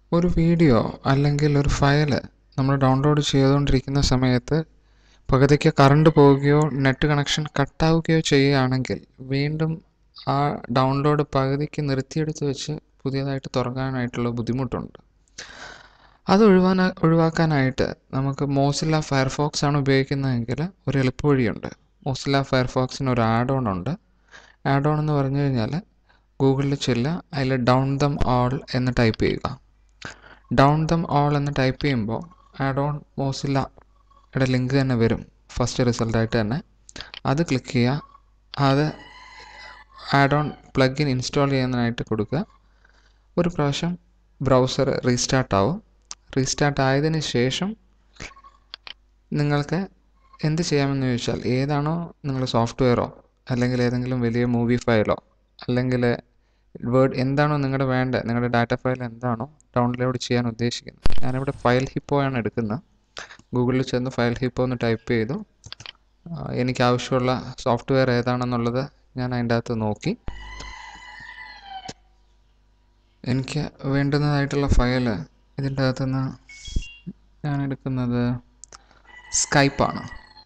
ഒരു വീഡിയോ അല്ലെങ്കിൽ ഒരു ഫയൽ നമ്മൾ ഡൗൺലോഡ് ചെയ്തുകൊണ്ടിരിക്കുന്ന സമയത്ത് പകുതിക്ക് കറണ്ട് പോവുകയോ നെറ്റ് കണക്ഷൻ കട്ടാവുകയോ ചെയ്യുകയാണെങ്കിൽ വീണ്ടും ആ ഡൗൺലോഡ് പകുതിക്ക് നിർത്തിയെടുത്ത് വെച്ച് പുതിയതായിട്ട് തുറക്കാനായിട്ടുള്ള ബുദ്ധിമുട്ടുണ്ട് അത് ഒഴിവാന ഒഴിവാക്കാനായിട്ട് നമുക്ക് മോസില്ല ഫയർഫോക്സ് ആണ് ഉപയോഗിക്കുന്നതെങ്കിൽ ഒരു എളുപ്പവഴിയുണ്ട് മോസില്ല ഫയർഫോക്സിന് ഒരു ആഡ് ഓൺ ഉണ്ട് ആഡ് ഓൺ എന്ന് പറഞ്ഞു കഴിഞ്ഞാൽ ഗൂഗിളിൽ ചെല്ലുക അതിൽ ഡൗൺ ദം ഓൾ എന്ന് ടൈപ്പ് ചെയ്യുക ഡൗൺ ദം ഓൾ എന്ന് ടൈപ്പ് ചെയ്യുമ്പോൾ ആഡ് ഓൺ മോസില്ലയുടെ ലിങ്ക് തന്നെ വരും ഫസ്റ്റ് റിസൾട്ടായിട്ട് തന്നെ അത് ക്ലിക്ക് ചെയ്യുക അത് ആഡ് ഓൺ പ്ലഗിൻ ഇൻസ്റ്റാൾ ചെയ്യുന്നതിനായിട്ട് കൊടുക്കുക ഒരു പ്രാവശ്യം ബ്രൗസർ റീസ്റ്റാർട്ട് ആവും റീസ്റ്റാർട്ട് ആയതിനു ശേഷം നിങ്ങൾക്ക് എന്ത് ചെയ്യാമെന്ന് ചോദിച്ചാൽ ഏതാണോ നിങ്ങൾ സോഫ്റ്റ്വെയറോ അല്ലെങ്കിൽ ഏതെങ്കിലും വലിയ മൂവി ഫയലോ അല്ലെങ്കിൽ വേർഡ് എന്താണോ നിങ്ങളുടെ വേണ്ട നിങ്ങളുടെ ഡാറ്റ ഫയൽ എന്താണോ ഡൗൺലോഡ് ചെയ്യാൻ ഉദ്ദേശിക്കുന്നത് ഞാനിവിടെ ഫയൽ ഹിപ്പോ ആണ് എടുക്കുന്നത് ഗൂഗിളിൽ ചെന്ന് ഫയൽ ഹിപ്പോ എന്ന് ടൈപ്പ് ചെയ്തു ആ, എനിക്ക് ആവശ്യമുള്ള സോഫ്റ്റ്വെയർ ഏതാണെന്നുള്ളത് ഞാൻ അതിൻ്റെ അകത്ത് നോക്കി എനിക്ക് വേണ്ടുന്നതായിട്ടുള്ള ഫയൽ ഇതിൻ്റെ അകത്തുനിന്ന് ഞാൻ എടുക്കുന്നത് സ്കൈപ്പാണ്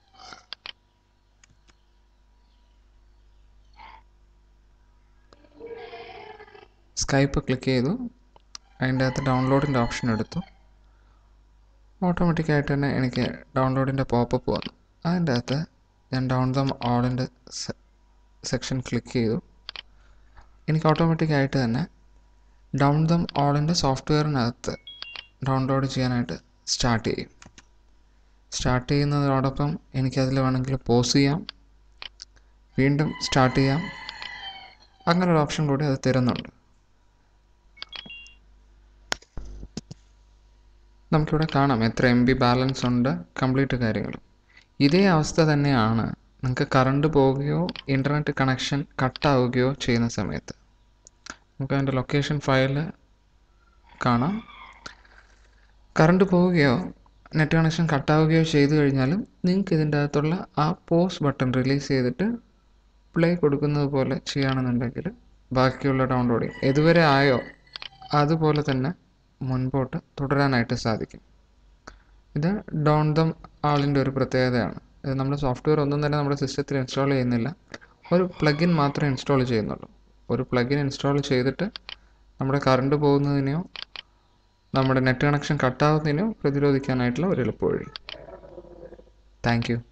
സ്കൈപ്പ് ക്ലിക്ക് ചെയ്തു അതിൻ്റെ അകത്ത് ഡൗൺലോഡിൻ്റെ ഓപ്ഷൻ എടുത്തു ഓട്ടോമാറ്റിക്കായിട്ട് തന്നെ എനിക്ക് ഡൗൺലോഡിൻ്റെ പോപ്പപ്പ് വന്നു അതിൻ്റെ അകത്ത് ഞാൻ ഡൗൺ ദം ഓളിൻ്റെ സെക്ഷൻ ക്ലിക്ക് ചെയ്തു എനിക്ക് ഓട്ടോമാറ്റിക്കായിട്ട് തന്നെ ഡൗൺ ദം ഓളിൻ്റെ സോഫ്റ്റ്വെയറിനകത്ത് ഡൗൺലോഡ് ചെയ്യാനായിട്ട് സ്റ്റാർട്ട് ചെയ്യും സ്റ്റാർട്ട് ചെയ്യുന്നതോടൊപ്പം എനിക്കതിൽ വേണമെങ്കിൽ പോസ് ചെയ്യാം വീണ്ടും സ്റ്റാർട്ട് ചെയ്യാം അങ്ങനെ ഒരു ഓപ്ഷൻ കൂടി അത് തരുന്നുണ്ട് നമുക്കിവിടെ കാണാം എത്ര എം ബി ബാലൻസ് ഉണ്ട് കംപ്ലീറ്റ് കാര്യങ്ങളും ഇതേ അവസ്ഥ തന്നെയാണ് നിങ്ങൾക്ക് കറണ്ട് പോവുകയോ ഇൻ്റർനെറ്റ് കണക്ഷൻ കട്ടാവുകയോ ചെയ്യുന്ന സമയത്ത് നമുക്ക് അതിൻ്റെ ലൊക്കേഷൻ ഫയൽ കാണാം കറണ്ട് പോവുകയോ നെറ്റ് കണക്ഷൻ കട്ടാവുകയോ ചെയ്തു കഴിഞ്ഞാലും നിങ്ങൾക്ക് ഇതിൻ്റെ അകത്തുള്ള ആ പോസ് ബട്ടൺ റിലീസ് ചെയ്തിട്ട് പ്ലേ കൊടുക്കുന്നത് പോലെ ചെയ്യുകയാണെന്നുണ്ടെങ്കിൽ ബാക്കിയുള്ള ഡൗൺലോഡിങ് ഇതുവരെ ആയോ അതുപോലെ തന്നെ മുൻപോട്ട് തുടരാനായിട്ട് സാധിക്കും ഇത് ഡൗൺ ദം ആളിൻ്റെ ഒരു പ്രത്യേകതയാണ് ഇത് നമ്മുടെ സോഫ്റ്റ്വെയർ ഒന്നും തന്നെ നമ്മുടെ സിസ്റ്റത്തിൽ ഇൻസ്റ്റാൾ ചെയ്യുന്നില്ല ഒരു പ്ലഗിൻ മാത്രമേ ഇൻസ്റ്റാൾ ചെയ്യുന്നുള്ളൂ ഒരു പ്ലഗിൻ ഇൻസ്റ്റാൾ ചെയ്തിട്ട് നമ്മുടെ കറണ്ട് പോകുന്നതിനെയോ നമ്മുടെ നെറ്റ് കണക്ഷൻ കട്ടാവുന്നതിനെയോ പ്രതിരോധിക്കാനായിട്ടുള്ള ഒരു എളുപ്പവഴി താങ്ക് യു